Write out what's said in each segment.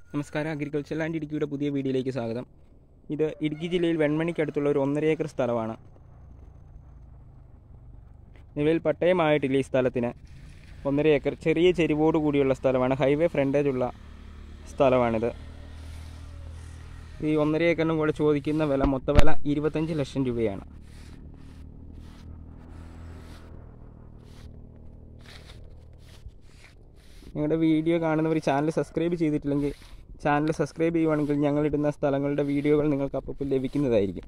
നമസ്കാരം agriculture land ഇടുക്കിയുടെ പുതിയ വീഡിയോയിലേക്ക് സ്വാഗതം ഇത് ഇടുക്കി ജില്ലയിൽ വെൺമണിക്കടുത്തുള്ള ഒരു ഒന്നര ഏക്കർ സ്ഥലമാണ് നിലവിൽ പട്ടയമായിട്ടില്ല ഈ സ്ഥലത്തിന് ഒന്നര ഏക്കർ ചെറിയ ചെരിവോട് കൂടിയുള്ള സ്ഥലമാണ് ഹൈവേ ഫ്രണ്ടേജ് ഉള്ള സ്ഥലമാണിത് ഈ ഒന്നര ഏക്കറിനും കൂടെ ചോദിക്കുന്ന വില മൊത്ത വില ഇരുപത്തഞ്ച് ലക്ഷം രൂപയാണ് ഞങ്ങളുടെ വീഡിയോ കാണുന്നവർ ചാനൽ സബ്സ്ക്രൈബ് ചെയ്തിട്ടില്ലെങ്കിൽ ചാനൽ സബ്സ്ക്രൈബ് ചെയ്യുവാണെങ്കിൽ ഞങ്ങളിടുന്ന സ്ഥലങ്ങളുടെ വീഡിയോകൾ നിങ്ങൾക്ക് അപ്പോൾ ലഭിക്കുന്നതായിരിക്കും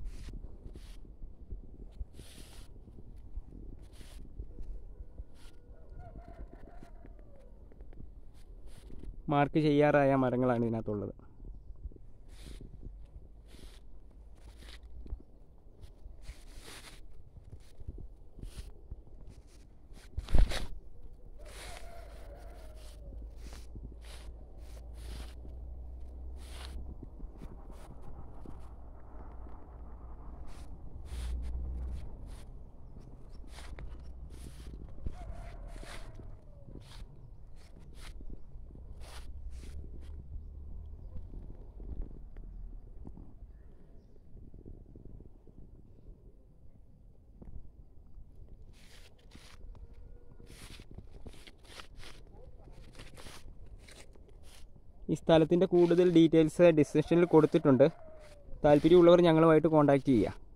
മാർക്ക് ചെയ്യാറായ മരങ്ങളാണ് ഇതിനകത്തുള്ളത് ഈ സ്ഥലത്തിൻ്റെ കൂടുതൽ ഡീറ്റെയിൽസ് ഡിസ്ക്രിപ്ഷനിൽ കൊടുത്തിട്ടുണ്ട് താല്പര്യമുള്ളവർ ഞങ്ങളുമായിട്ട് കോൺടാക്റ്റ് ചെയ്യുക